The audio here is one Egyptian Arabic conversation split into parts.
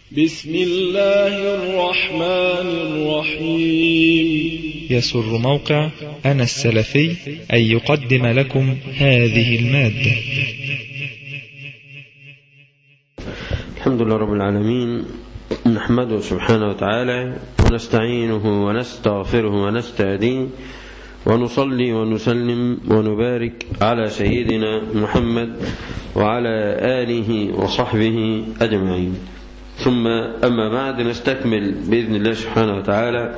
بسم الله الرحمن الرحيم يسر موقع أنا السلفي أن يقدم لكم هذه المادة الحمد لله رب العالمين نحمده سبحانه وتعالى ونستعينه ونستغفره ونستهديه ونصلي ونسلم ونبارك على سيدنا محمد وعلى آله وصحبه أجمعين ثم أما بعد نستكمل بإذن الله سبحانه وتعالى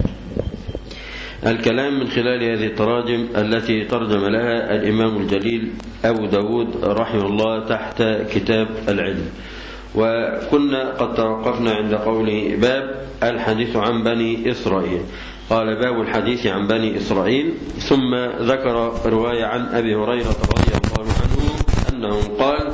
الكلام من خلال هذه التراجم التي ترجم لها الإمام الجليل أبو داود رحمه الله تحت كتاب العلم وكنا قد توقفنا عند قول باب الحديث عن بني إسرائيل قال باب الحديث عن بني إسرائيل ثم ذكر رواية عن أبي هريرة رضي الله عنه أنه قال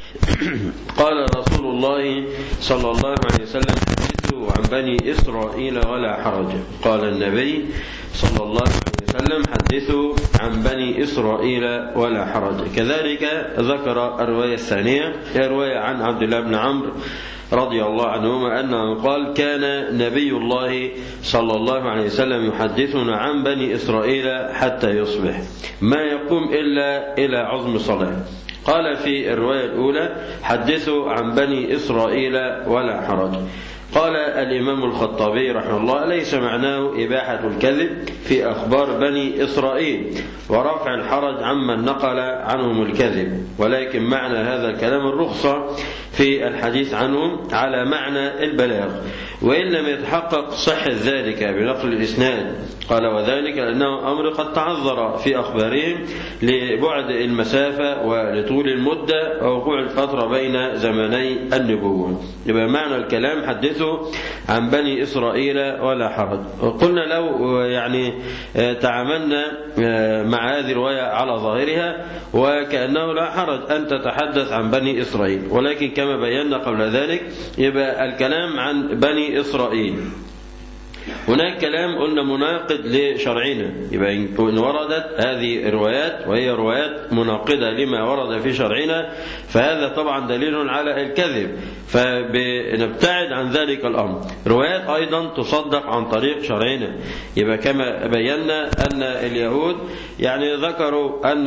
قال رسول الله صلى الله عليه وسلم حدثوا عن بني إسرائيل ولا حرج قال النبي صلى الله عليه وسلم حدثوا عن بني إسرائيل ولا حرج كذلك ذكر الرواية الثانية هي رواية عن عبد الله بن عمرو رضي الله عنهما أنه قال كان نبي الله صلى الله عليه وسلم يحدثنا عن بني إسرائيل حتى يصبح ما يقوم إلا إلى عظم صلاة قال في الرواية الأولى حدثوا عن بني إسرائيل ولا حرج قال الإمام الخطابي رحمه الله ليس معناه إباحة الكذب في أخبار بني إسرائيل ورفع الحرج عمن نقل عنهم الكذب ولكن معنى هذا الكلام الرخصة في الحديث عنهم على معنى البلاغ وإن لم يتحقق صحة ذلك بنقل الإسناد قال وذلك لأنه أمر قد تعذر في أخبارهم لبعد المسافة ولطول المدة ووقوع الفترة بين زمني النبوة يبقى معنى الكلام حدثوا عن بني إسرائيل ولا حرج قلنا لو يعني تعاملنا مع هذه الرواية على ظاهرها وكأنه لا حرج أن تتحدث عن بني إسرائيل ولكن كما بينا قبل ذلك يبقى الكلام عن بني إسرائيل هناك كلام قلنا مناقض لشرعنا يبقى إن وردت هذه الروايات وهي روايات مناقضة لما ورد في شرعنا فهذا طبعا دليل على الكذب فبنبتعد عن ذلك الأمر روايات أيضا تصدق عن طريق شرعنا يبقى كما بينا أن اليهود يعني ذكروا أن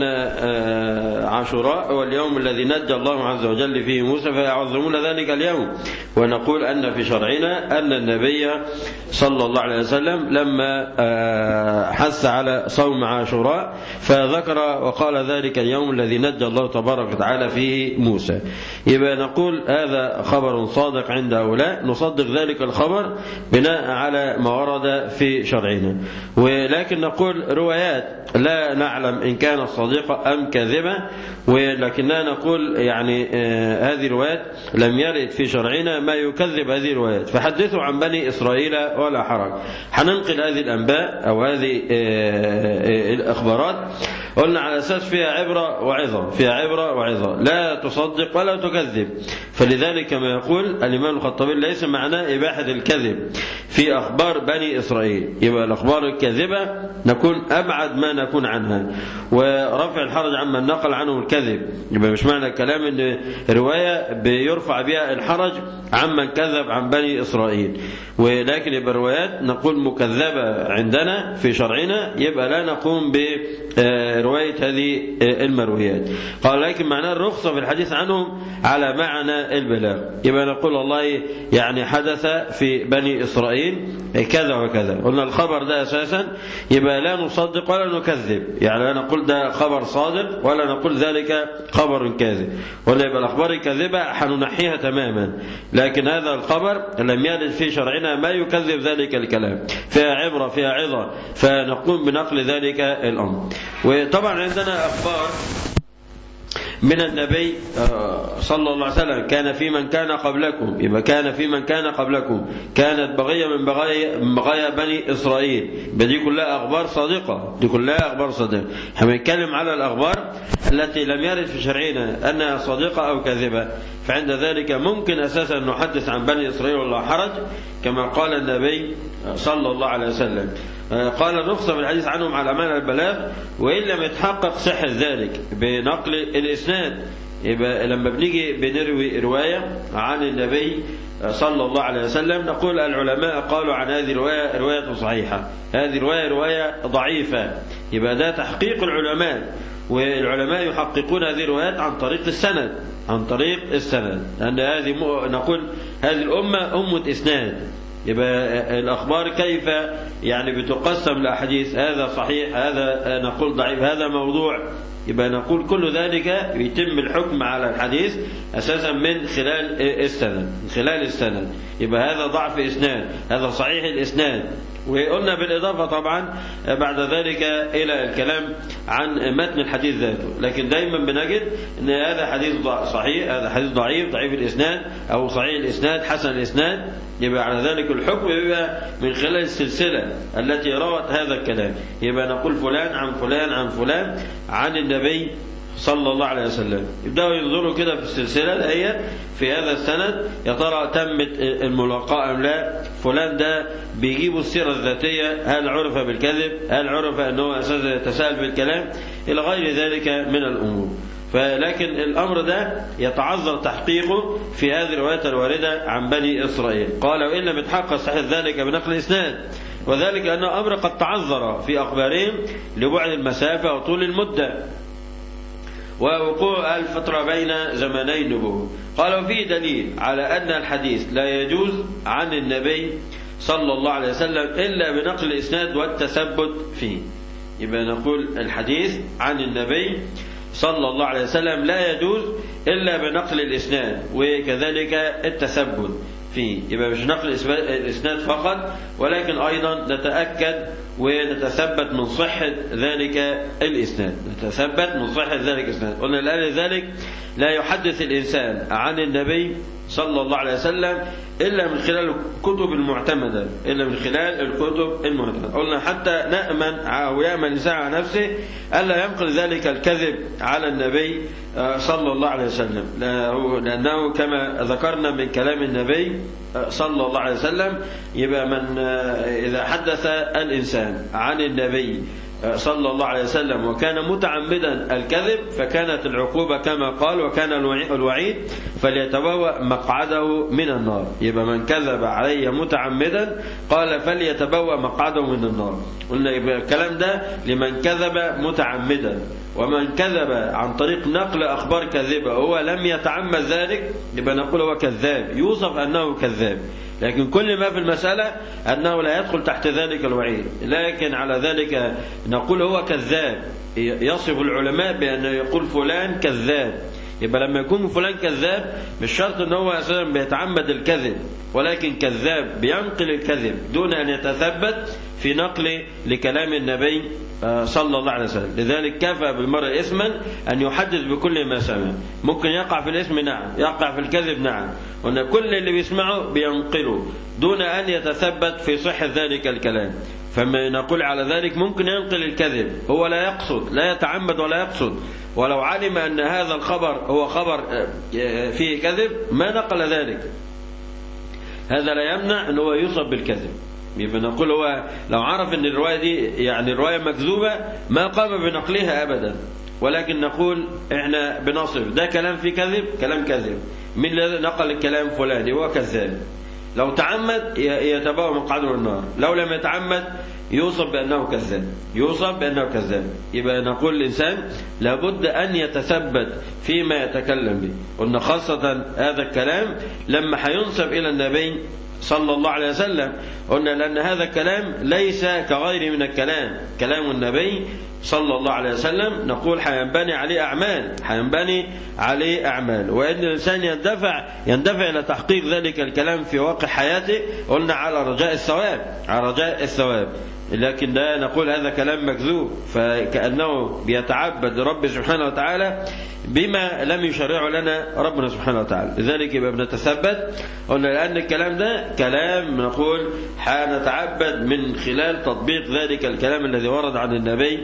عاشوراء هو اليوم الذي نجى الله عز وجل فيه موسى فيعظمون ذلك اليوم ونقول أن في شرعنا أن النبي صلى الله عليه وسلم لما حث على صوم عاشوراء فذكر وقال ذلك اليوم الذي نجى الله تبارك وتعالى فيه موسى يبقى نقول هذا خبر صادق عند هؤلاء نصدق ذلك الخبر بناء على ما ورد في شرعنا ولكن نقول روايات لا نعلم إن كانت صادقة أم كاذبة ولكننا نقول يعني هذه الروايات لم يرد في شرعنا ما يكذب هذه الروايات فحدثوا عن بني إسرائيل ولا حرج حننقل هذه الأنباء أو هذه الأخبارات قلنا على أساس فيها عبرة وعظة فيها عبرة وعظة لا تصدق ولا تكذب فلذلك كما يقول الإمام الخطابي ليس معناه إباحة الكذب في أخبار بني إسرائيل يبقى الأخبار الكاذبة نكون أبعد ما نكون عنها ورفع الحرج عمن نقل عنه الكذب يبقى مش معنى الكلام أن رواية بيرفع بها الحرج عمن كذب عن بني إسرائيل ولكن يبقى الروايات نقول مكذبة عندنا في شرعنا يبقى لا نقوم برواية هذه المرويات قال لكن معناه الرخصة في الحديث عنهم على معنى البلاغ يبقى نقول والله يعني حدث في بني إسرائيل كذا وكذا قلنا الخبر ده أساسا يبقى لا نصدق ولا نكذب يعني لا نقول ده خبر صادق ولا نقول ذلك خبر كاذب ولا يبقى الأخبار الكاذبة حننحيها تماما لكن هذا الخبر لم يرد في شرعنا ما يكذب ذلك الكلام فيها عبرة فيها عظة فنقوم بنقل ذلك الأمر وطبعا عندنا أخبار من النبي صلى الله عليه وسلم كان في من كان قبلكم يبقى كان في من كان قبلكم كانت بغية من بغايا من بغايا بني إسرائيل دي كلها أخبار صادقة دي كلها أخبار صادقة احنا بنتكلم على الأخبار التي لم يرد في شرعنا أنها صادقة أو كاذبة فعند ذلك ممكن أساسا نحدث عن بني إسرائيل ولا حرج كما قال النبي صلى الله عليه وسلم قال الرخصة في الحديث عنهم على معنى البلاغ وإن لم يتحقق صحة ذلك بنقل الإسناد يبقى لما بنيجي بنروي رواية عن النبي صلى الله عليه وسلم نقول العلماء قالوا عن هذه الرواية رواية صحيحة هذه رواية رواية ضعيفة يبقى ده تحقيق العلماء والعلماء يحققون هذه الروايات عن طريق السند عن طريق السند لأن هذه نقول هذه الأمة أمة إسناد يبقى الأخبار كيف يعني بتقسم الأحاديث هذا صحيح هذا نقول ضعيف هذا موضوع يبقى نقول كل ذلك يتم الحكم على الحديث أساسا من خلال السند من خلال السند يبقى هذا ضعف إسناد هذا صحيح الإسناد وقلنا بالإضافة طبعا بعد ذلك إلى الكلام عن متن الحديث ذاته لكن دايما بنجد أن هذا حديث صحيح هذا حديث ضعيف ضعيف الإسناد أو صحيح الإسناد حسن الإسناد يبقى على ذلك الحكم يبقى من خلال السلسلة التي روت هذا الكلام يبقى نقول فلان عن فلان عن فلان عن النبي صلى الله عليه وسلم يبدأوا ينظروا كده في السلسلة دهيت في هذا السند يا ترى تمت الملاقاة أم لا فلان ده بيجيبوا السيرة الذاتية هل عرف بالكذب هل عرف أنه أساسا يتساءل بالكلام إلى غير ذلك من الأمور فلكن الأمر ده يتعذر تحقيقه في هذه الروايات الواردة عن بني إسرائيل قال وإن لم يتحقق صحيح ذلك بنقل إسناد وذلك أنه أمر قد تعذر في أخبارهم لبعد المسافة وطول المدة ووقوع الفترة بين زمني النبوة قال وفيه دليل على أن الحديث لا يجوز عن النبي صلى الله عليه وسلم إلا بنقل الإسناد والتثبت فيه يبقى نقول الحديث عن النبي صلى الله عليه وسلم لا يجوز إلا بنقل الإسناد وكذلك التثبت فيه يبقى مش نقل الإسناد فقط ولكن أيضا نتأكد ونتثبت من صحة ذلك الإسناد نتثبت من صحة ذلك الإسناد قلنا الآن ذلك لا يحدث الإنسان عن النبي صلى الله عليه وسلم إلا من خلال الكتب المعتمدة إلا من خلال الكتب المعتمدة قلنا حتى نأمن أو يأمن الإنسان على نفسه ألا ينقل ذلك الكذب على النبي صلى الله عليه وسلم لأنه كما ذكرنا من كلام النبي صلى الله عليه وسلم يبقى من إذا حدث الإنسان عن النبي صلى الله عليه وسلم وكان متعمدا الكذب فكانت العقوبة كما قال وكان الوعيد فليتبوأ مقعده من النار يبقى من كذب علي متعمدا قال فليتبوأ مقعده من النار قلنا يبقى الكلام ده لمن كذب متعمدا ومن كذب عن طريق نقل أخبار كذبة هو لم يتعمد ذلك يبقى نقول هو كذاب يوصف أنه كذاب لكن كل ما في المسألة أنه لا يدخل تحت ذلك الوعيد لكن على ذلك نقول هو كذاب يصف العلماء بأنه يقول فلان كذاب يبقى لما يكون فلان كذاب مش شرط ان هو اساسا بيتعمد الكذب ولكن كذاب بينقل الكذب دون ان يتثبت في نقل لكلام النبي صلى الله عليه وسلم لذلك كفى بالمرء اسما أن يحدث بكل ما سمع ممكن يقع في الاسم نعم يقع في الكذب نعم وأن كل اللي بيسمعه بينقله دون أن يتثبت في صحة ذلك الكلام فما نقول على ذلك ممكن ينقل الكذب هو لا يقصد لا يتعمد ولا يقصد ولو علم أن هذا الخبر هو خبر فيه كذب ما نقل ذلك هذا لا يمنع أنه يصب بالكذب يبقى نقول هو لو عرف ان الروايه دي يعني الروايه مكذوبه ما قام بنقلها ابدا ولكن نقول احنا بنصف ده كلام فيه كذب كلام كذب من الذي نقل الكلام فلاني هو كذاب لو تعمد يتبوأ مقعده النار لو لم يتعمد يوصف بأنه كذاب يوصف بأنه كذاب يبقى نقول الإنسان لابد أن يتثبت فيما يتكلم به قلنا خاصة هذا الكلام لما هينسب إلى النبي صلى الله عليه وسلم قلنا لأن هذا الكلام ليس كغير من الكلام كلام النبي صلى الله عليه وسلم نقول حينبني عليه أعمال حينبني عليه أعمال وإن الإنسان يندفع يندفع إلى تحقيق ذلك الكلام في واقع حياته قلنا على رجاء الثواب على رجاء الثواب لكن ده نقول هذا كلام مكذوب فكأنه بيتعبد رب سبحانه وتعالى بما لم يشرعه لنا ربنا سبحانه وتعالى لذلك يبقى بنتثبت قلنا لأن الكلام ده كلام نقول حنتعبد من خلال تطبيق ذلك الكلام الذي ورد عن النبي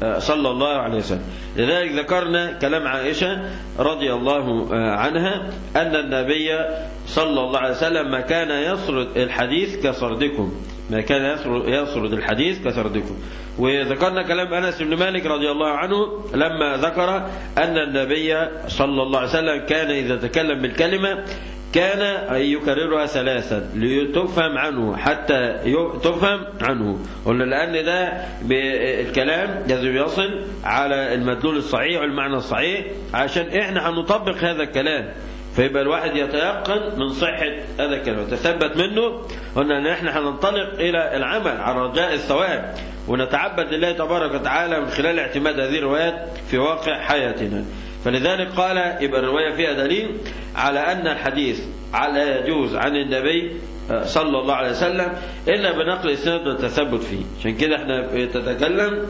صلى الله عليه وسلم لذلك ذكرنا كلام عائشة رضي الله عنها أن النبي صلى الله عليه وسلم ما كان يسرد الحديث كسردكم ما كان يسرد الحديث كسردكم وذكرنا كلام أنس بن مالك رضي الله عنه لما ذكر أن النبي صلى الله عليه وسلم كان إذا تكلم بالكلمة كان يكررها ثلاثا لتفهم عنه حتى تفهم عنه قلنا لأن ده الكلام لازم يصل على المدلول الصحيح والمعنى الصحيح عشان احنا هنطبق هذا الكلام فيبقى الواحد يتيقن من صحة هذا الكلام وتثبت منه قلنا ان احنا هننطلق الى العمل على رجاء الثواب ونتعبد لله تبارك وتعالى من خلال اعتماد هذه الروايات في واقع حياتنا فلذلك قال يبقى الرواية فيها دليل على أن الحديث على يجوز عن النبي صلى الله عليه وسلم إلا بنقل السند والتثبت فيه عشان كده احنا بنتكلم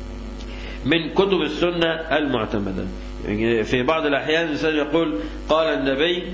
من كتب السنة المعتمدة في بعض الأحيان الإنسان يقول قال النبي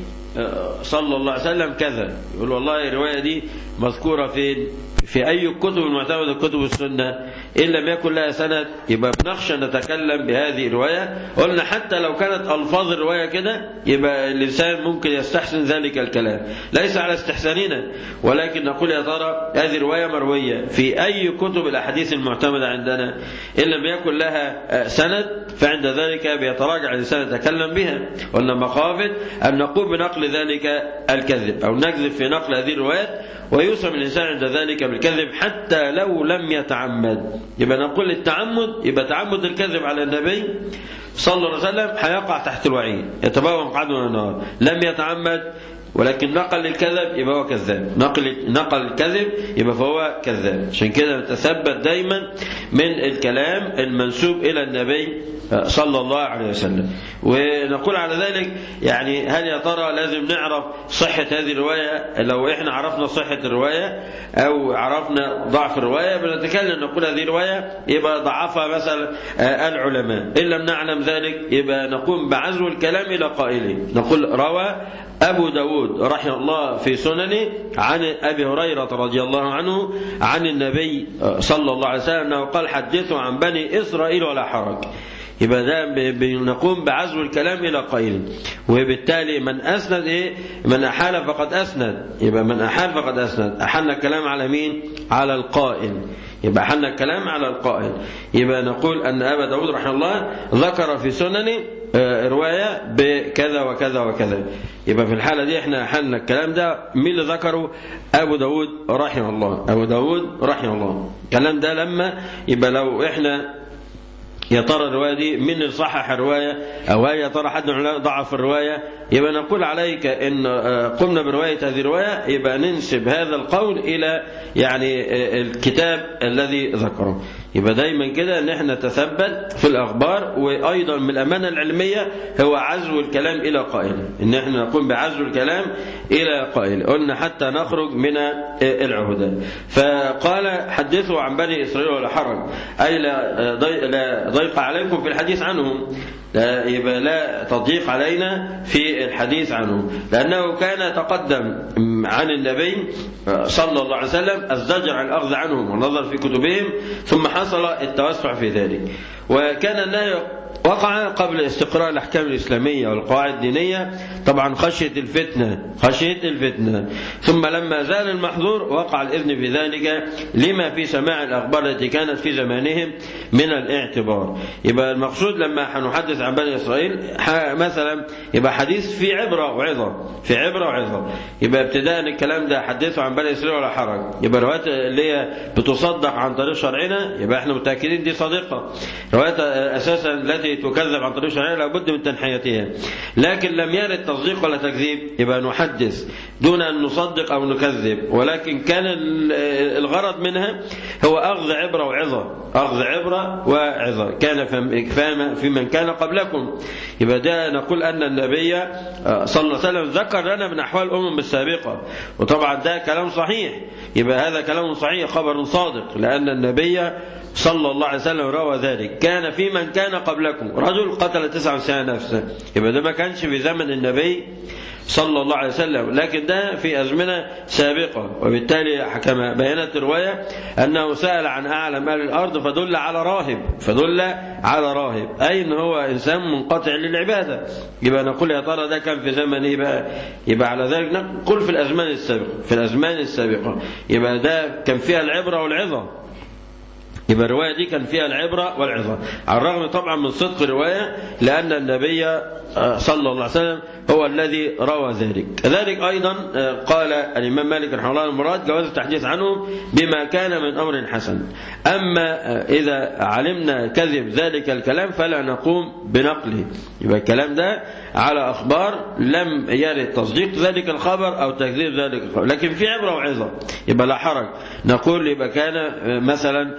صلى الله عليه وسلم كذا يقول والله الرواية دي مذكورة فين في أي كتب المعتمدة كتب السنة إن لم يكن لها سند يبقى بنخشى نتكلم بهذه الرواية قلنا حتى لو كانت ألفاظ الرواية كده يبقى الإنسان ممكن يستحسن ذلك الكلام ليس على استحساننا ولكن نقول يا ترى هذه رواية مروية في أي كتب الأحاديث المعتمدة عندنا إن لم يكن لها سند فعند ذلك بيتراجع الإنسان يتكلم بها قلنا مخافة أن نقوم بنقل ذلك الكذب أو نكذب في نقل هذه الروايات ويوسم الإنسان عند ذلك بالكذب حتى لو لم يتعمد يبقى نقول التعمد يبقى تعمد الكذب على النبي صلى الله عليه وسلم هيقع تحت الوعيد يتبوى مقعده من النار لم يتعمد ولكن نقل الكذب يبقى هو كذاب نقل نقل الكذب يبقى فهو كذاب عشان كده نتثبت دايما من الكلام المنسوب الى النبي صلى الله عليه وسلم ونقول على ذلك يعني هل يا ترى لازم نعرف صحة هذه الرواية لو احنا عرفنا صحة الرواية او عرفنا ضعف الرواية بنتكلم نقول هذه الرواية يبقى ضعفها مثلا العلماء إن لم نعلم ذلك يبقى نقوم بعزو الكلام إلى قائله نقول روى أبو داود رحمه الله في سننه عن أبي هريرة رضي الله عنه عن النبي صلى الله عليه وسلم أنه قال حدثوا عن بني إسرائيل ولا حرج يبقى ده بنقوم بعزو الكلام الى قائل وبالتالي من اسند ايه من احال فقد اسند يبقى من احال فقد اسند احلنا الكلام على مين على القائل يبقى احلنا الكلام على القائل يبقى نقول ان ابا داود رحمه الله ذكر في سننه رواية بكذا وكذا وكذا يبقى في الحالة دي احنا حلنا الكلام ده مين اللي ذكره أبو داود رحمه الله أبو داود رحمه الله الكلام ده لما يبقى لو احنا يا ترى الرواية دي من اللي صحح الرواية أو هل يا ترى حد من ضعف الرواية يبقى نقول عليك إن قمنا برواية هذه الرواية يبقى ننسب هذا القول إلى يعني الكتاب الذي ذكره يبقى دايما كده ان احنا نتثبت في الاخبار وايضا من الامانه العلميه هو عزو الكلام الى قائل ان احنا نقوم بعزو الكلام الى قائل قلنا حتى نخرج من العهدة فقال حدثوا عن بني اسرائيل ولا حرج اي لا لا ضيق عليكم في الحديث عنهم لا يبقى لا تضييق علينا في الحديث عنه لأنه كان تقدم عن النبي صلى الله عليه وسلم الزجر عن الأخذ عنهم والنظر في كتبهم ثم حصل التوسع في ذلك وكان النهي وقع قبل استقراء الأحكام الإسلامية والقواعد الدينية طبعا خشية الفتنة خشية الفتنة ثم لما زال المحظور وقع الإذن في ذلك لما في سماع الأخبار التي كانت في زمانهم من الاعتبار يبقى المقصود لما هنحدث عن بني إسرائيل مثلا يبقى حديث في عبرة وعظة في عبرة وعظة يبقى ابتداء الكلام ده حدثوا عن بني إسرائيل ولا حرج يبقى الروايات اللي هي بتصدق عن طريق شرعنا يبقى احنا متأكدين دي صادقة روايات أساسا التي تكذب عن طريق شرعنا لابد من تنحيتها لكن لم يرد تصديق ولا تكذيب يبقى نحدث دون أن نصدق أو نكذب ولكن كان الغرض منها هو أخذ عبرة وعظة أخذ عبرة وعظة كان في من كان قبلكم يبقى ده نقول أن النبي صلى الله عليه وسلم ذكر لنا من أحوال الأمم السابقة وطبعا ده كلام صحيح يبقى هذا كلام صحيح خبر صادق لأن النبي صلى الله عليه وسلم روى ذلك كان في من كان قبلكم رجل قتل 99 نفسا يبقى ده ما كانش في زمن النبي صلى الله عليه وسلم لكن ده في أزمنة سابقة وبالتالي كما بينت الرواية أنه سأل عن أعلم أهل الأرض فدل على راهب فدل على راهب أي أن هو إنسان منقطع للعبادة يبقى نقول يا ترى ده كان في زمن إيه بقى يبقى على ذلك نقول في الأزمان السابقة في الأزمان السابقة يبقى ده كان فيها العبرة والعظة يبقى الرواية دي كان فيها العبرة والعظة على الرغم طبعا من صدق الرواية لأن النبي صلى الله عليه وسلم هو الذي روى ذلك كذلك أيضا قال الإمام مالك رحمه الله المراد جواز التحديث عنه بما كان من أمر حسن أما إذا علمنا كذب ذلك الكلام فلا نقوم بنقله يبقى الكلام ده على أخبار لم يرد تصديق ذلك الخبر أو تكذيب ذلك الخبر لكن في عبرة وعظة يبقى لا حرج نقول يبقى كان مثلا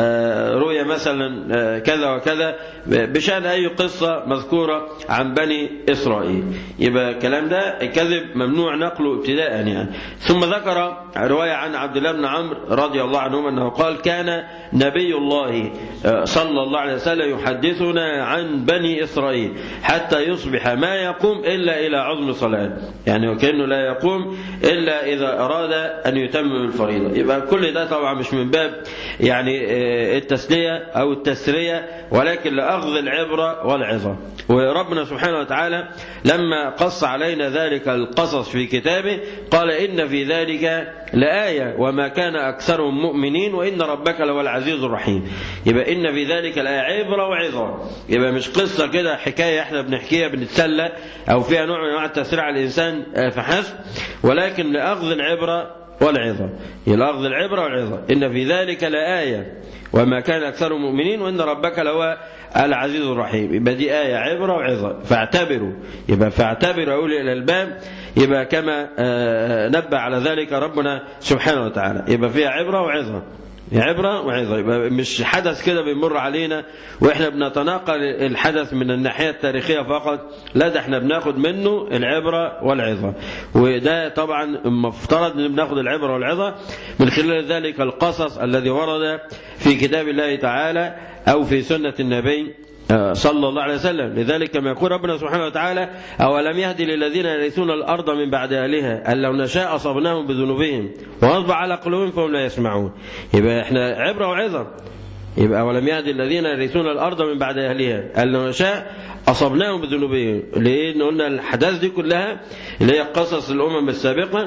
روي مثلا كذا وكذا بشأن أي قصة مذكورة عن بني إسرائيل يبقى الكلام ده الكذب ممنوع نقله ابتداء يعني ثم ذكر رواية عن عبد الله بن عمرو رضي الله عنهما أنه قال كان نبي الله صلى الله عليه وسلم يحدثنا عن بني إسرائيل حتى يصبح ما يقوم إلا إلى عظم صلاة يعني وكأنه لا يقوم إلا إذا أراد أن يتمم الفريضة يبقى كل ده طبعا مش من باب يعني التسلية أو التسرية ولكن لأخذ العبرة والعظة وربنا سبحانه وتعالى لما قص علينا ذلك القصص في كتابه قال إن في ذلك لآية وما كان أكثرهم مؤمنين وإن ربك لهو العزيز الرحيم يبقى إن في ذلك الآية عبرة وعظة يبقى مش قصة كده حكاية احنا بنحكيها بنتسلى أو فيها نوع من أنواع التسريع على الإنسان فحسب ولكن لأخذ العبرة والعظة لأخذ العبرة والعظة إن في ذلك لآية وما كان أكثر مؤمنين وإن ربك لهو العزيز الرحيم يبقى دي آية عبرة وعظة فاعتبروا يبقى فاعتبروا أولي إلى الباب يبقى كما نبه على ذلك ربنا سبحانه وتعالى يبقى فيها عبرة وعظة عبرة وعظة يبقى مش حدث كده بيمر علينا واحنا بنتناقل الحدث من الناحية التاريخية فقط لا ده احنا بناخد منه العبرة والعظة وده طبعا مفترض ان بناخد العبرة والعظة من خلال ذلك القصص الذي ورد في كتاب الله تعالى او في سنة النبي صلى الله عليه وسلم لذلك كما يقول ربنا سبحانه وتعالى أولم يهدي للذين يرثون الأرض من بعد أهلها أن لو نشاء أصبناهم بذنوبهم وأصبح على قلوبهم فهم لا يسمعون يبقى احنا عبرة وعظة يبقى أولم يهدي الذين يرثون الأرض من بعد أهلها أن لو نشاء أصبناهم بذنوبهم لأن قلنا الحدث دي كلها اللي هي قصص الأمم السابقة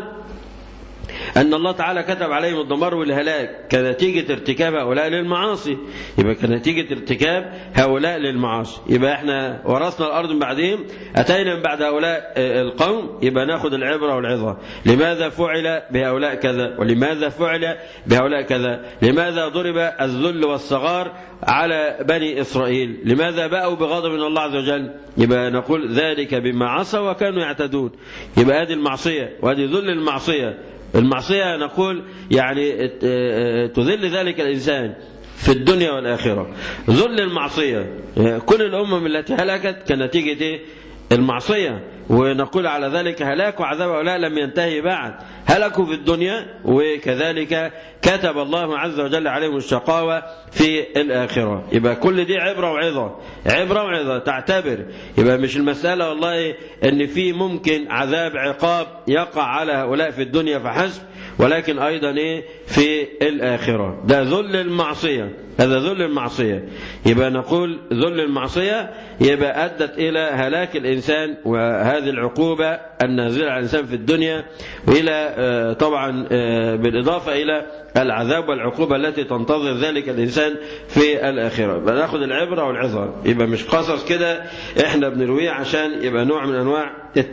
أن الله تعالى كتب عليهم الدمار والهلاك كنتيجة ارتكاب هؤلاء للمعاصي يبقى كنتيجة ارتكاب هؤلاء للمعاصي يبقى احنا ورثنا الأرض من بعدهم أتينا من بعد هؤلاء القوم يبقى ناخد العبرة والعظة لماذا فعل بهؤلاء كذا ولماذا فعل بهؤلاء كذا لماذا ضرب الذل والصغار على بني إسرائيل لماذا بأوا بغضب من الله عز وجل يبقى نقول ذلك بما عصوا وكانوا يعتدون يبقى هذه المعصية وهذه ذل المعصية المعصية نقول يعني تذل ذلك الإنسان في الدنيا والآخرة ذل المعصية كل الأمم التي هلكت كنتيجة المعصية ونقول على ذلك هلاك وعذاب هؤلاء لم ينتهي بعد هلكوا في الدنيا وكذلك كتب الله عز وجل عليهم الشقاوة في الآخرة يبقى كل دي عبرة وعظة عبرة وعظة تعتبر يبقى مش المسألة والله ان في ممكن عذاب عقاب يقع على هؤلاء في الدنيا فحسب ولكن أيضا إيه في الآخرة ده ذل المعصية هذا ذل المعصية يبقى نقول ذل المعصية يبقى أدت إلى هلاك الإنسان وهذه العقوبة النازلة على الإنسان في الدنيا وإلى طبعا بالإضافة إلى العذاب والعقوبة التي تنتظر ذلك الإنسان في الآخرة بناخد العبرة والعظة يبقى مش قصص كده إحنا بنرويه عشان يبقى نوع من أنواع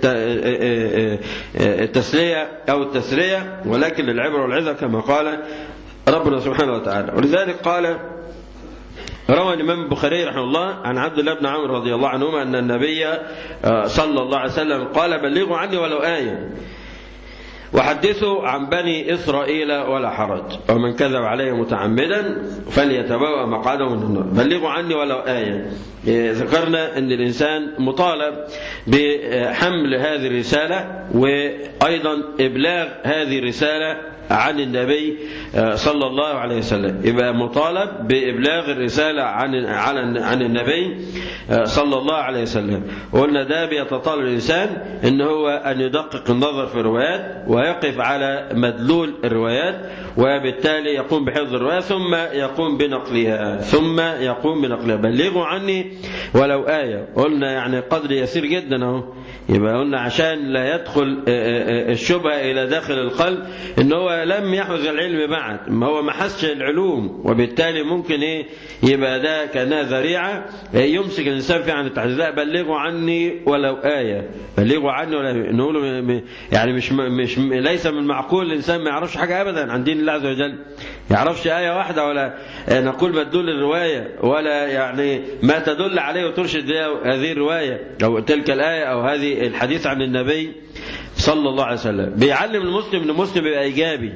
التسلية أو التسرية ولكن العبرة والعظة كما قال ربنا سبحانه وتعالى ولذلك قال روى الإمام البخاري رحمه الله عن عبد الله بن عمرو رضي الله عنهما أن النبي صلى الله عليه وسلم قال بلغوا عني ولو آية وحدثوا عن بني إسرائيل ولا حرج ومن كذب علي متعمدا فليتبوأ مقعده من النار بلغوا عني ولو آية ذكرنا أن الإنسان مطالب بحمل هذه الرسالة وأيضا إبلاغ هذه الرسالة عن النبي صلى الله عليه وسلم يبقى مطالب بإبلاغ الرسالة عن عن عن النبي صلى الله عليه وسلم قلنا ده بيتطلب الإنسان إن هو أن يدقق النظر في الروايات ويقف على مدلول الروايات وبالتالي يقوم بحفظ الرواية ثم يقوم بنقلها ثم يقوم بنقلها بلغوا عني ولو آية قلنا يعني قدر يسير جدا اهو يبقى قلنا عشان لا يدخل الشبهة إلى داخل القلب إن هو لم يحوز العلم بعد ما هو ما حسش العلوم وبالتالي ممكن إيه يبقى ده كأنها ذريعة يمسك الإنسان فيها عن التحديث لا بلغوا عني ولو آية بلغوا عني ولا نقول يعني مش مش ليس من معقول الإنسان ما يعرفش حاجة أبدا عن دين الله عز وجل يعرفش آية واحدة ولا نقول ما تدل الرواية ولا يعني ما تدل عليه وترشد هذه الرواية أو تلك الآية أو هذه الحديث عن النبي صلى الله عليه وسلم بيعلم المسلم ان المسلم يبقى ايجابي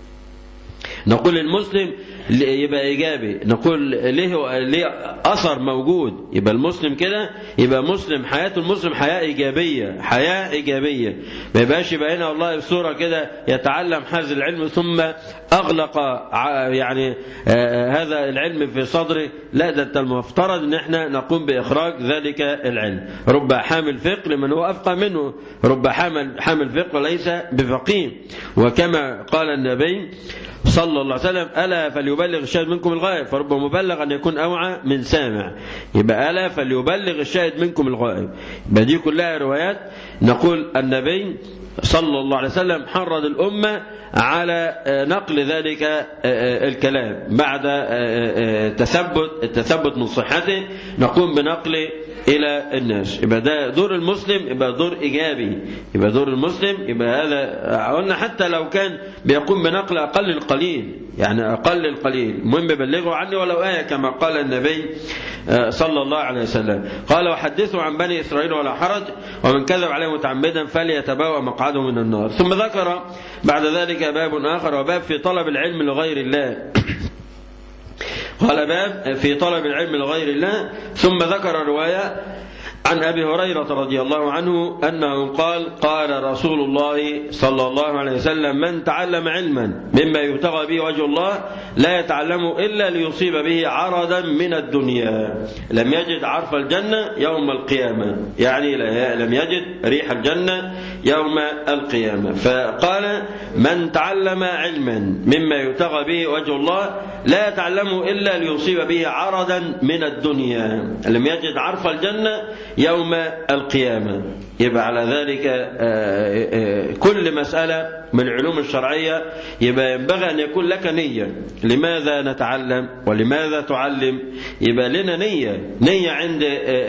نقول المسلم يبقى ايجابي نقول ليه ليه اثر موجود يبقى المسلم كده يبقى مسلم حياته المسلم حياه ايجابيه حياه ايجابيه ما يبقاش يبقى هنا والله بصوره كده يتعلم حاز العلم ثم اغلق يعني هذا العلم في صدره لا ده انت المفترض ان احنا نقوم باخراج ذلك العلم رب حامل فقه لمن هو افقى منه رب حامل حامل فقه وليس بفقيه وكما قال النبي صلى الله عليه وسلم ألا فليبلغ الشاهد منكم الغائب فرب مبلغ أن يكون أوعى من سامع يبقى ألا فليبلغ الشاهد منكم الغائب يبقى دي كلها روايات نقول النبي صلى الله عليه وسلم حرض الأمة على نقل ذلك الكلام بعد تثبت التثبت من صحته نقوم بنقل إلى الناس يبقى ده دور المسلم يبقى دور إيجابي يبقى دور المسلم يبقى هذا قلنا حتى لو كان بيقوم بنقل أقل القليل يعني أقل القليل المهم بلغوا عني ولو آية كما قال النبي صلى الله عليه وسلم قال وحدثوا عن بني إسرائيل ولا حرج ومن كذب عليه متعمدا فليتبوأ مقعده من النار ثم ذكر بعد ذلك باب آخر وباب في طلب العلم لغير الله قال باب في طلب العلم لغير الله ثم ذكر رواية عن أبي هريرة رضي الله عنه أنه قال قال رسول الله صلى الله عليه وسلم من تعلم علما مما يبتغى به وجه الله لا يتعلمه إلا ليصيب به عرضا من الدنيا لم يجد عرف الجنة يوم القيامة يعني لم يجد ريح الجنة يوم القيامة فقال من تعلم علما مما يبتغى به وجه الله لا يتعلمه إلا ليصيب به عرضا من الدنيا لم يجد عرف الجنة يوم القيامة يبقى على ذلك كل مسألة من العلوم الشرعية يبقى ينبغي أن يكون لك نية لماذا نتعلم ولماذا تعلم يبقى لنا نية نية عند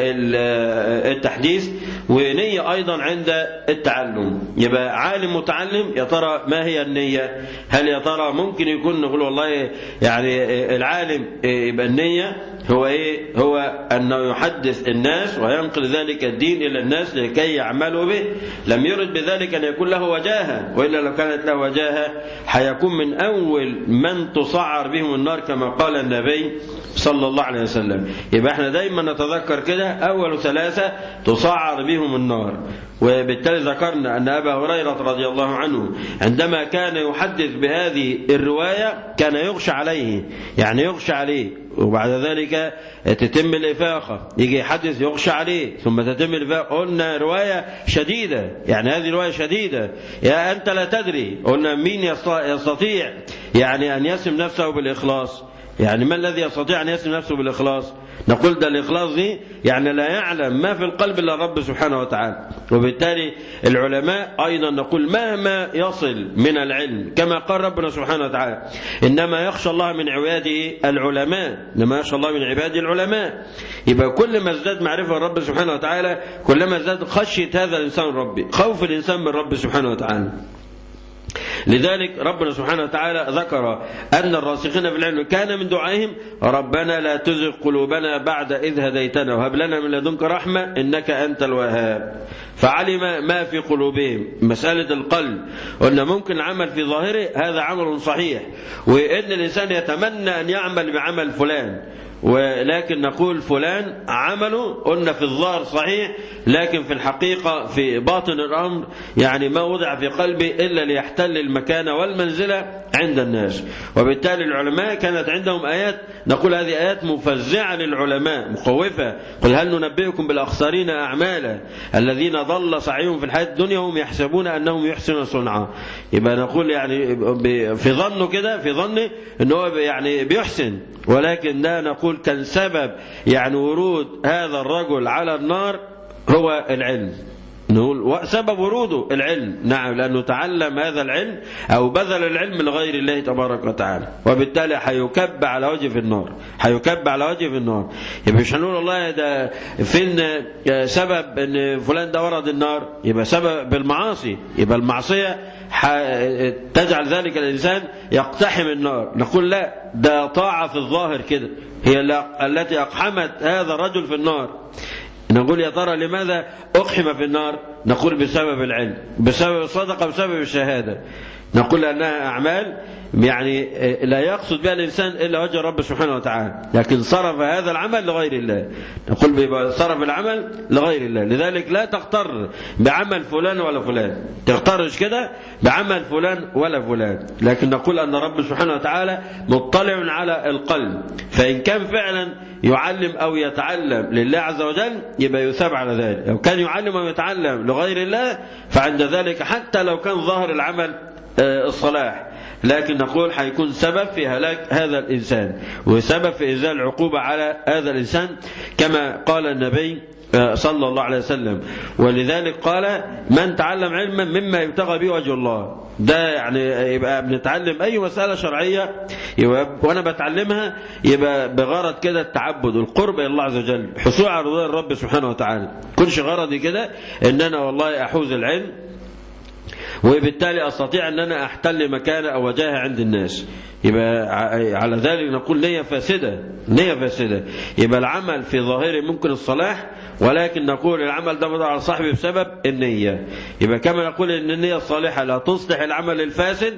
التحديث ونية أيضا عند التعلم يبقى عالم متعلم يا ترى ما هي النية هل يا ترى ممكن يكون نقول والله يعني العالم يبقى النية هو ايه هو انه يحدث الناس وينقل ذلك الدين الى الناس لكي يعملوا به لم يرد بذلك ان يكون له وجاهه والا لو كانت له وجاهه حيكون من اول من تصعر بهم النار كما قال النبي صلى الله عليه وسلم يبقى احنا دايما نتذكر كده اول ثلاثه تصعر بهم النار وبالتالي ذكرنا أن أبا هريرة رضي الله عنه عندما كان يحدث بهذه الرواية كان يغشى عليه يعني يغشى عليه وبعد ذلك تتم الإفاقة يجي يحدث يغشى عليه ثم تتم الإفاقة قلنا رواية شديدة يعني هذه رواية شديدة يا أنت لا تدري قلنا مين يستطيع يعني أن يسم نفسه بالإخلاص يعني ما الذي يستطيع أن يسم نفسه بالإخلاص نقول ده الإخلاص دي يعني لا يعلم ما في القلب إلا الرب سبحانه وتعالى وبالتالي العلماء أيضا نقول مهما يصل من العلم كما قال ربنا سبحانه وتعالى إنما يخشى الله من عباده العلماء إنما يخشى الله من عباده العلماء يبقى كل ما ازداد معرفة الرب سبحانه وتعالى كلما ازداد خشية هذا الإنسان ربي خوف الإنسان من رب سبحانه وتعالى لذلك ربنا سبحانه وتعالى ذكر أن الراسخين في العلم كان من دعائهم ربنا لا تزغ قلوبنا بعد إذ هديتنا وهب لنا من لدنك رحمة إنك أنت الوهاب فعلم ما في قلوبهم مسألة القلب قلنا ممكن العمل في ظاهره هذا عمل صحيح وإن الإنسان يتمنى أن يعمل بعمل فلان ولكن نقول فلان عمله قلنا في الظاهر صحيح لكن في الحقيقة في باطن الأمر يعني ما وضع في قلبه إلا ليحتل المكانة والمنزلة عند الناس وبالتالي العلماء كانت عندهم آيات نقول هذه آيات مفزعة للعلماء مخوفة قل هل ننبئكم بالأخسرين أعمالا الذين ضل سعيهم في الحياة الدنيا هم يحسبون أنهم يحسنون صنعا يبقى نقول يعني في ظنه كده في ظنه أنه يعني بيحسن ولكن ده نقول كان سبب يعني ورود هذا الرجل على النار هو العلم نقول سبب وروده العلم نعم لأنه تعلم هذا العلم أو بذل العلم لغير الله تبارك وتعالى وبالتالي حيكب على وجه في النار حيكب على وجه في النار يبقى مش هنقول والله ده فين سبب ان فلان ده ورد النار يبقى سبب بالمعاصي يبقى المعصية تجعل ذلك الإنسان يقتحم النار نقول لا ده طاعة في الظاهر كده هي التي أقحمت هذا الرجل في النار نقول يا ترى لماذا أقحم في النار نقول بسبب العلم بسبب الصدقة بسبب الشهادة نقول أنها أعمال يعني لا يقصد بها الإنسان إلا وجه رب سبحانه وتعالى لكن صرف هذا العمل لغير الله نقول صرف العمل لغير الله لذلك لا تغتر بعمل فلان ولا فلان تغترش كده بعمل فلان ولا فلان لكن نقول أن رب سبحانه وتعالى مطلع على القلب فإن كان فعلا يعلم أو يتعلم لله عز وجل يبقى يثاب على ذلك لو كان يعلم أو يتعلم لغير الله فعند ذلك حتى لو كان ظاهر العمل الصلاح لكن نقول حيكون سبب في هلاك هذا الإنسان وسبب في إزال العقوبة على هذا الإنسان كما قال النبي صلى الله عليه وسلم ولذلك قال من تعلم علما مما يبتغى به وجه الله ده يعني يبقى بنتعلم أي مسألة شرعية يبقى وأنا بتعلمها يبقى بغرض كده التعبد والقرب إلى الله عز وجل حصول على رضا الرب سبحانه وتعالى كلش غرضي كده إن أنا والله أحوز العلم وبالتالي أستطيع أن أنا أحتل مكانة أو وجاهة عند الناس يبقى على ذلك نقول نية فاسدة نية فاسدة يبقى العمل في ظاهره ممكن الصلاح ولكن نقول العمل ده وضع على صاحبه بسبب النية يبقى كما نقول ان النية الصالحة لا تصلح العمل الفاسد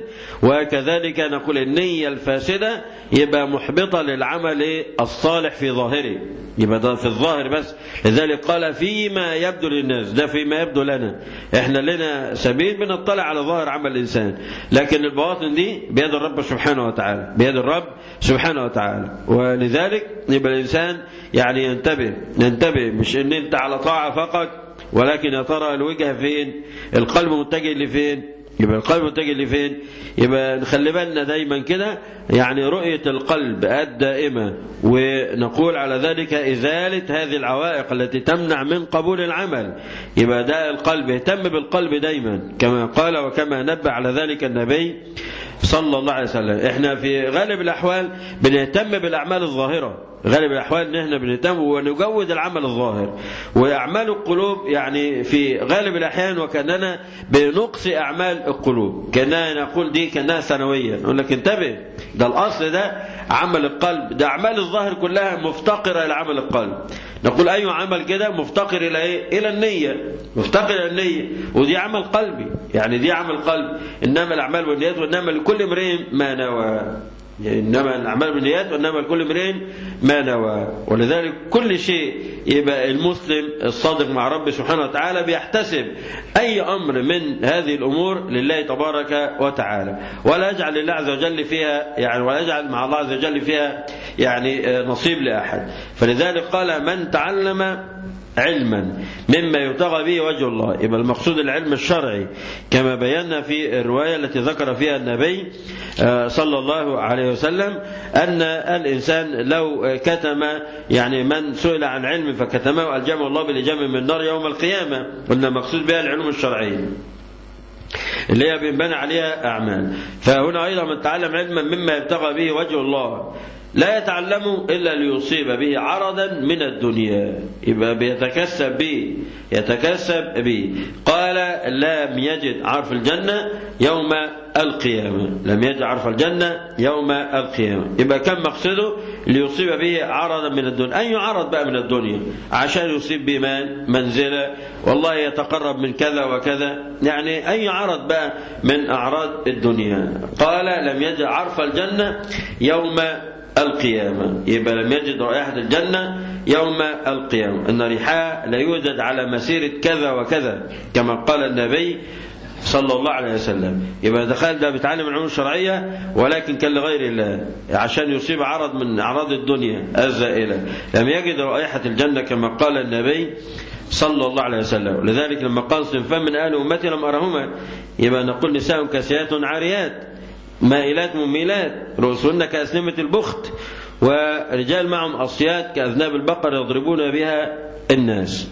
وكذلك نقول النية الفاسدة يبقى محبطة للعمل الصالح في ظاهره يبقى ده في الظاهر بس لذلك قال فيما يبدو للناس ده فيما يبدو لنا احنا لنا سبيل بنطلع على ظاهر عمل الانسان لكن البواطن دي بيد الرب سبحانه وتعالى بيد الرب سبحانه وتعالى ولذلك يبقى الانسان يعني ينتبه ينتبه مش ان انت على طاعه فقط ولكن يا ترى الوجهه فين القلب متجه لفين يبقى القلب متجه لفين يبقى نخلي بالنا دايما كده يعني رؤية القلب الدائمة ونقول على ذلك إزالة هذه العوائق التي تمنع من قبول العمل يبقى ده القلب يهتم بالقلب دايما كما قال وكما نبه على ذلك النبي صلى الله عليه وسلم احنا في غالب الأحوال بنهتم بالأعمال الظاهرة غالب الأحوال ان احنا بنهتم ونجود العمل الظاهر وأعمال القلوب يعني في غالب الأحيان وكأننا بنقص أعمال القلوب كأننا نقول دي كأنها سنوية نقول لك انتبه ده الأصل ده عمل القلب ده أعمال الظاهر كلها مفتقرة إلى عمل القلب نقول أي عمل كده مفتقر إلى إيه؟ إلى النية مفتقر إلى النية ودي عمل قلبي يعني دي عمل قلب إنما الأعمال والنيات وإنما لكل امرئ ما نوى يعني إنما الأعمال بالنيات وإنما لكل امرئ ما نوى ولذلك كل شيء يبقى المسلم الصادق مع رب سبحانه وتعالى بيحتسب أي أمر من هذه الأمور لله تبارك وتعالى ولا يجعل لله عز وجل فيها يعني ولا يجعل مع الله عز وجل فيها يعني نصيب لأحد فلذلك قال من تعلم علما مما يبتغى به وجه الله يبقى المقصود العلم الشرعي كما بينا في الرواية التي ذكر فيها النبي صلى الله عليه وسلم أن الإنسان لو كتم يعني من سئل عن علم فكتمه ألجمه الله بالإجامة من النار يوم القيامة قلنا مقصود بها العلوم الشرعية اللي هي بينبنى عليها أعمال فهنا أيضا من تعلم علما مما يبتغى به وجه الله لا يتعلم إلا ليصيب به عرضا من الدنيا يبقى بيتكسب به يتكسب به قال لم يجد عرف الجنة يوم القيامة لم يجد عرف الجنة يوم القيامة يبقى كم مقصده ليصيب به عرضا من الدنيا أي عرض بقى من الدنيا عشان يصيب به مال منزلة والله يتقرب من كذا وكذا يعني أي عرض بقى من أعراض الدنيا قال لم يجد عرف الجنة يوم القيامة يبقى لم يجد رائحة الجنة يوم القيامة أن ريحها لا يوجد على مسيرة كذا وكذا كما قال النبي صلى الله عليه وسلم يبقى دخل ده بيتعلم العلوم الشرعية ولكن كان لغير الله عشان يصيب عرض من أعراض الدنيا الزائلة لم يجد رائحة الجنة كما قال النبي صلى الله عليه وسلم ولذلك لما قال صنفان من أهل أمتي لم أرهما يبقى نقول نساء كاسيات عاريات مائلات مميلات رؤوسهن كأسنمة البخت ورجال معهم أصيات كأذناب البقر يضربون بها الناس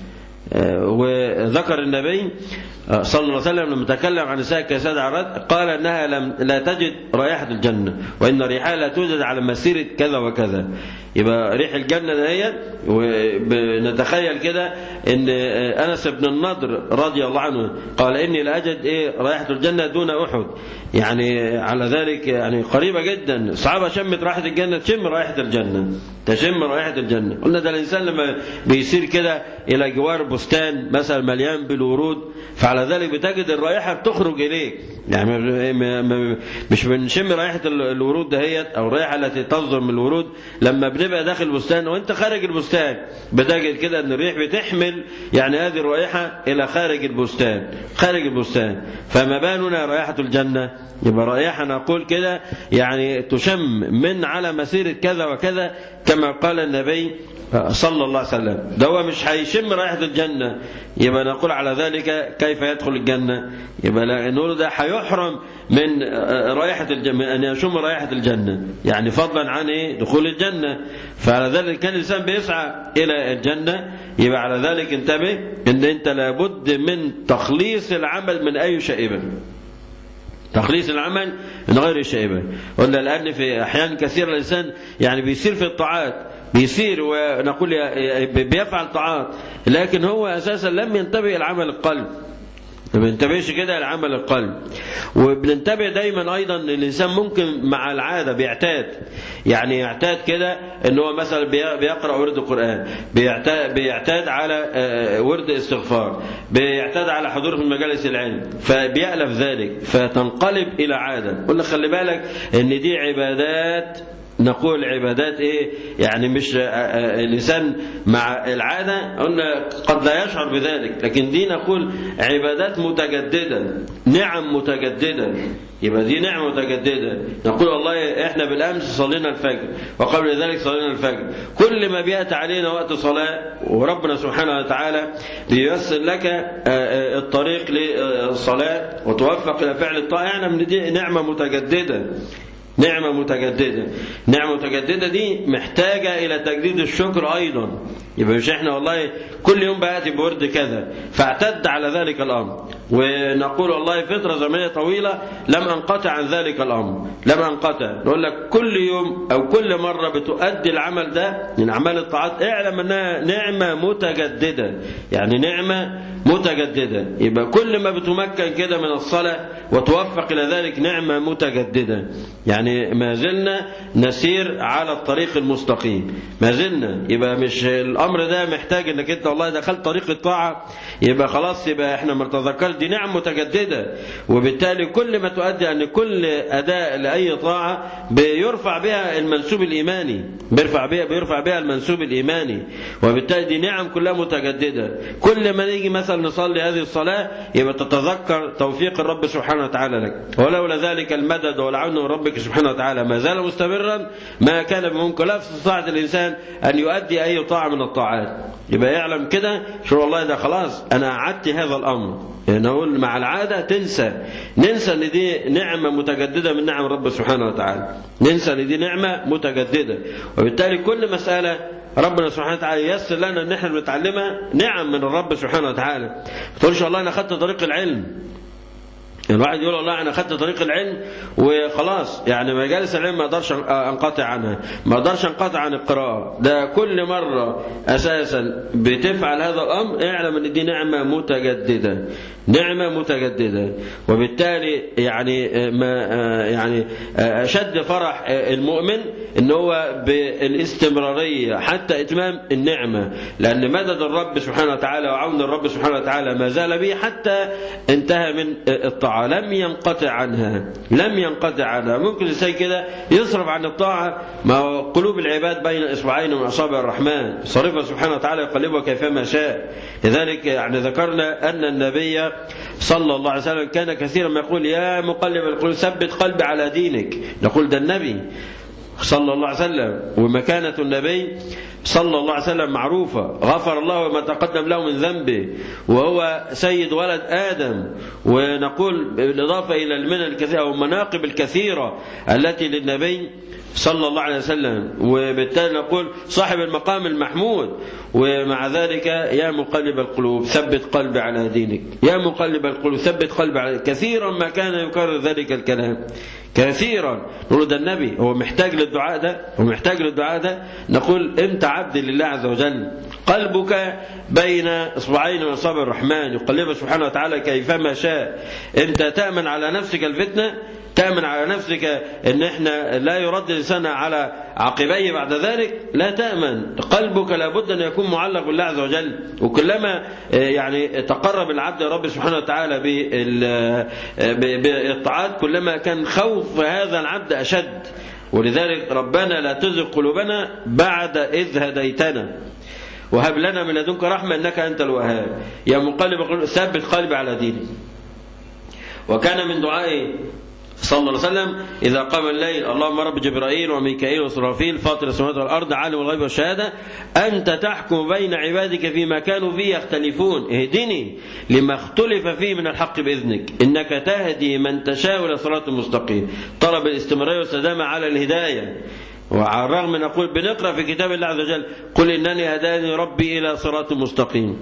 وذكر النبي صلى الله عليه وسلم لما تكلم عن نساء كاسات عرات قال انها لم لا تجد رائحه الجنه وان ريحها لا توجد على مسيره كذا وكذا يبقى ريح الجنه دهيت ونتخيل كده ان انس بن النضر رضي الله عنه قال اني لاجد ايه رائحه الجنه دون احد يعني على ذلك يعني قريبه جدا الصحابه شمت رائحه الجنه تشم رائحه الجنه تشم رائحه الجنه قلنا ده الانسان لما بيسير كده الى جوار بستان مثلا مليان بالورود فعلى ذلك بتجد الرائحه بتخرج اليك يعني مش بنشم رائحه الورود دهيت او الرائحه التي تصدر من الورود لما بنبقى داخل البستان وانت خارج البستان بتجد كده ان الريح بتحمل يعني هذه الرائحه الى خارج البستان خارج البستان فما بالنا رائحه الجنه يبقى رائحه نقول كده يعني تشم من على مسيره كذا وكذا كما قال النبي صلى الله عليه وسلم ده هو مش هيشم رائحة الجنة يبقى نقول على ذلك كيف يدخل الجنة يبقى نقول ده هيحرم من رائحة الجنة أن يشم رائحة الجنة يعني فضلا عن إيه دخول الجنة فعلى ذلك كان الإنسان بيسعى إلى الجنة يبقى على ذلك انتبه أن أنت لابد من تخليص العمل من أي شائبة تخليص العمل من غير شائبة قلنا الآن في أحيان كثيرة الإنسان يعني بيصير في الطاعات بيسير ونقول بيفعل طاعات لكن هو اساسا لم ينتبه العمل القلب ما بينتبهش كده لعمل القلب وبننتبه دايما ايضا ان الانسان ممكن مع العاده بيعتاد يعني يعتاد كده ان هو مثلا بيقرا ورد القران بيعتاد, بيعتاد على ورد استغفار بيعتاد على حضور في مجالس العلم فبيألف ذلك فتنقلب الى عاده قلنا خلي بالك ان دي عبادات نقول عبادات ايه يعني مش الانسان مع العاده قلنا قد لا يشعر بذلك لكن دي نقول عبادات متجدده نعم متجدده يبقى دي نعمه متجدده نقول والله احنا بالامس صلينا الفجر وقبل ذلك صلينا الفجر كل ما بياتي علينا وقت صلاه وربنا سبحانه وتعالى بييسر لك الطريق للصلاه وتوفق الى فعل الطاعه اعلم ان دي نعمه متجدده نعمة متجددة نعمة متجددة دي محتاجة إلى تجديد الشكر أيضا يبقى مش احنا والله كل يوم بأتي بورد كذا فاعتد على ذلك الأمر ونقول والله فترة زمنية طويلة لم أنقطع عن ذلك الأمر لم أنقطع نقول لك كل يوم أو كل مرة بتؤدي العمل ده من أعمال الطاعات اعلم أنها نعمة متجددة يعني نعمة متجددة يبقى كل ما بتمكن كده من الصلاة وتوفق إلى ذلك نعمة متجددة يعني ما زلنا نسير على الطريق المستقيم ما زلنا يبقى مش الأمر ده محتاج أنك أنت والله دخلت طريق الطاعة يبقى خلاص يبقى احنا ما تذكرت دي نعم متجددة وبالتالي كل ما تؤدي أن كل أداء لأي طاعة بيرفع بها المنسوب الإيماني بيرفع بها بيرفع بها المنسوب الإيماني وبالتالي دي نعم كلها متجددة كل ما نيجي مثلا نصلي هذه الصلاة يبقى تتذكر توفيق الرب سبحانه وتعالى لك ولولا ذلك المدد والعون من ربك سبحانه وتعالى ما زال مستمرا ما كان بممكن لا في استطاعة الإنسان أن يؤدي أي طاعة من الطاعات يبقى يعلم كده شو والله ده خلاص أنا أعدت هذا الأمر يعني نقول مع العادة تنسى ننسى ان دي نعمة متجددة من نعم رب سبحانه وتعالى ننسى ان دي نعمة متجددة وبالتالي كل مسألة ربنا سبحانه وتعالى ييسر لنا ان احنا نتعلمها نعم من الرب سبحانه وتعالى ما تقولش والله انا اخذت طريق العلم الواحد يقول والله انا اخذت طريق العلم وخلاص يعني مجالس العلم ما اقدرش انقطع عنها ما اقدرش انقطع عن القراءه ده كل مره اساسا بتفعل هذا الامر اعلم ان دي نعمه متجدده نعمه متجدده وبالتالي يعني ما يعني اشد فرح المؤمن ان هو بالاستمراريه حتى اتمام النعمه لان مدد الرب سبحانه وتعالى وعون الرب سبحانه وتعالى ما زال به حتى انتهى من الطاعه الطاعة لم ينقطع عنها لم ينقطع عنها ممكن الإنسان كده يصرف عن الطاعة ما هو قلوب العباد بين إصبعين من أصابع الرحمن صرفها سبحانه وتعالى يقلبها كيفما شاء لذلك يعني ذكرنا أن النبي صلى الله عليه وسلم كان كثيرا ما يقول يا مقلب القلوب ثبت قلبي على دينك نقول ده النبي صلى الله عليه وسلم ومكانة النبي صلى الله عليه وسلم معروفة غفر الله ما تقدم له من ذنبه وهو سيد ولد آدم ونقول بالإضافة إلى المنن الكثيرة أو المناقب الكثيرة التي للنبي صلى الله عليه وسلم وبالتالي نقول صاحب المقام المحمود ومع ذلك يا مقلب القلوب ثبت قلبي على دينك يا مقلب القلوب ثبت قلبي على كثيرا ما كان يكرر ذلك الكلام كثيرا نقول ده النبي هو محتاج للدعاء ده هو محتاج للدعاء ده نقول انت عبد لله عز وجل قلبك بين اصبعين من اصابع الرحمن يقلبه سبحانه وتعالى كيفما شاء انت تامن على نفسك الفتنه تامن على نفسك ان احنا لا يرد الانسان على عقبيه بعد ذلك لا تامن قلبك لابد ان يكون معلق بالله عز وجل وكلما يعني تقرب العبد يا رب سبحانه وتعالى بالطاعات كلما كان خوف هذا العبد اشد ولذلك ربنا لا تزغ قلوبنا بعد اذ هديتنا وهب لنا من لدنك رحمه انك انت الوهاب يا مقلب القلوب ثبت قلبي على دينك وكان من دعائه صلى الله عليه وسلم إذا قام الليل اللهم رب جبرائيل وميكائيل وإسرافيل فاطر السماوات والأرض عالم الغيب والشهادة أنت تحكم بين عبادك فيما كانوا فيه يختلفون اهدني لما اختلف فيه من الحق بإذنك إنك تهدي من تشاء إلى صراط مستقيم طلب الاستمرارية والسلامة على الهداية وعلى الرغم نقول بنقرأ في كتاب الله عز وجل قل إنني هداني ربي إلى صراط مستقيم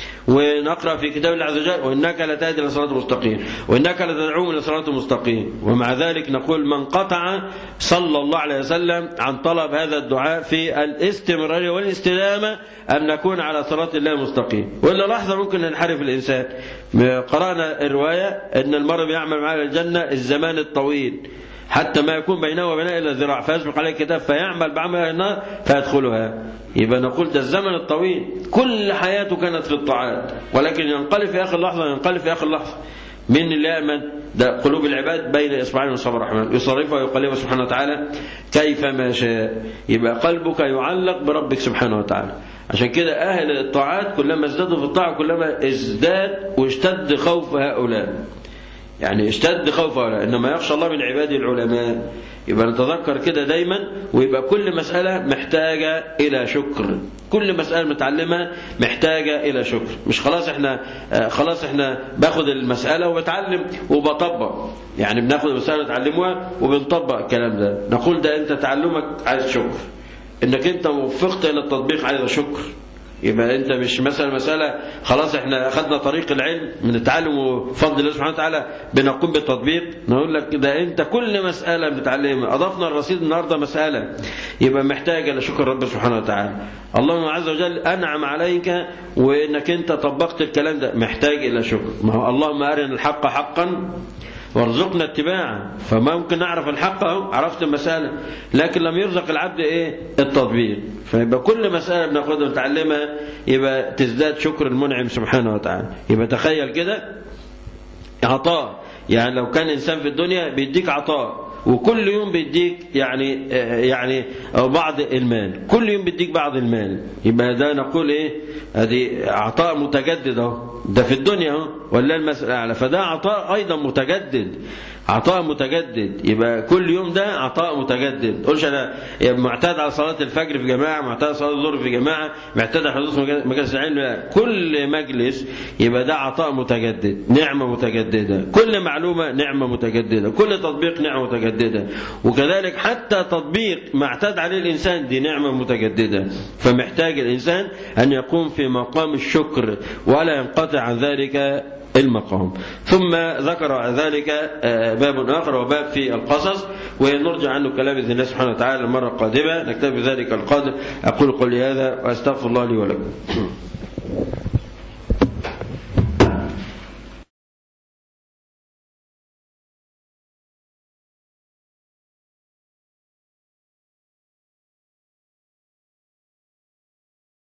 ونقرأ في كتاب الله عز وجل وإنك لتهدي إلى صراط مستقيم وإنك لتدعوهم إلى صراط مستقيم ومع ذلك نقول من قطع صلى الله عليه وسلم عن طلب هذا الدعاء في الاستمرار والاستدامة أن نكون على صراط الله المستقيم وإلا لحظة ممكن ننحرف الإنسان قرأنا الرواية أن المرء بيعمل معنا الجنة الزمان الطويل حتى ما يكون بينه وبينها إلا ذراع فيسبق عليه الكتاب فيعمل بعمل النار فيدخلها يبقى نقول ده الزمن الطويل كل حياته كانت في الطاعات ولكن ينقلب في آخر لحظة ينقلب في آخر لحظة من اللي يأمن ده قلوب العباد بين إصبعين من صبر الرحمن يصرفها ويقلبها سبحانه وتعالى كيف ما شاء يبقى قلبك يعلق بربك سبحانه وتعالى عشان كده أهل الطاعات كلما ازدادوا في الطاعة كلما ازداد واشتد خوف هؤلاء يعني اشتد خوف هؤلاء إنما يخشى الله من عباده العلماء يبقى نتذكر كده دايما ويبقى كل مسألة محتاجة إلى شكر كل مسألة متعلمة محتاجة إلى شكر مش خلاص احنا خلاص احنا باخد المسألة وبتعلم وبطبق يعني بناخد المسألة نتعلمها وبنطبق الكلام ده نقول ده انت تعلمك عايز شكر انك انت وفقت الى التطبيق عايز شكر يبقى انت مش مثلا مسألة خلاص احنا اخذنا طريق العلم من التعلم وفضل الله سبحانه وتعالى بنقوم بالتطبيق نقول لك ده انت كل مسألة بتعلمها اضفنا الرصيد النهاردة مسألة يبقى محتاجة لشكر رب سبحانه وتعالى الله عز وجل انعم عليك وانك انت طبقت الكلام ده محتاج الى شكر ما هو اللهم ارنا الحق حقا وارزقنا اتباعه فممكن نعرف الحق اهو عرفت المسألة لكن لم يرزق العبد ايه التطبيق فيبقى كل مسألة بناخدها ونتعلمها يبقى تزداد شكر المنعم سبحانه وتعالى يبقى تخيل كده عطاء يعني لو كان إنسان في الدنيا بيديك عطاء وكل يوم بيديك يعني يعني بعض المال كل يوم بيديك بعض المال يبقى ده نقول ايه هذه عطاء متجدد اهو ده في الدنيا اهو ولا المسألة أعلى فده عطاء أيضا متجدد عطاء متجدد يبقى كل يوم ده عطاء متجدد تقولش انا معتاد على صلاه الفجر في جماعه معتاد على صلاه الظهر في جماعه معتاد على حضور مجالس العلم كل مجلس يبقى ده عطاء متجدد نعمه متجدده كل معلومه نعمه متجدده كل تطبيق نعمه متجدده وكذلك حتى تطبيق ما اعتاد عليه الانسان دي نعمه متجدده فمحتاج الانسان ان يقوم في مقام الشكر ولا ينقطع عن ذلك المقام ثم ذكر ذلك باب آخر وباب في القصص ونرجع عنه كلام بإذن الله سبحانه وتعالى المرة القادمة نكتفي بذلك القدر أقول قولي هذا وأستغفر الله لي ولكم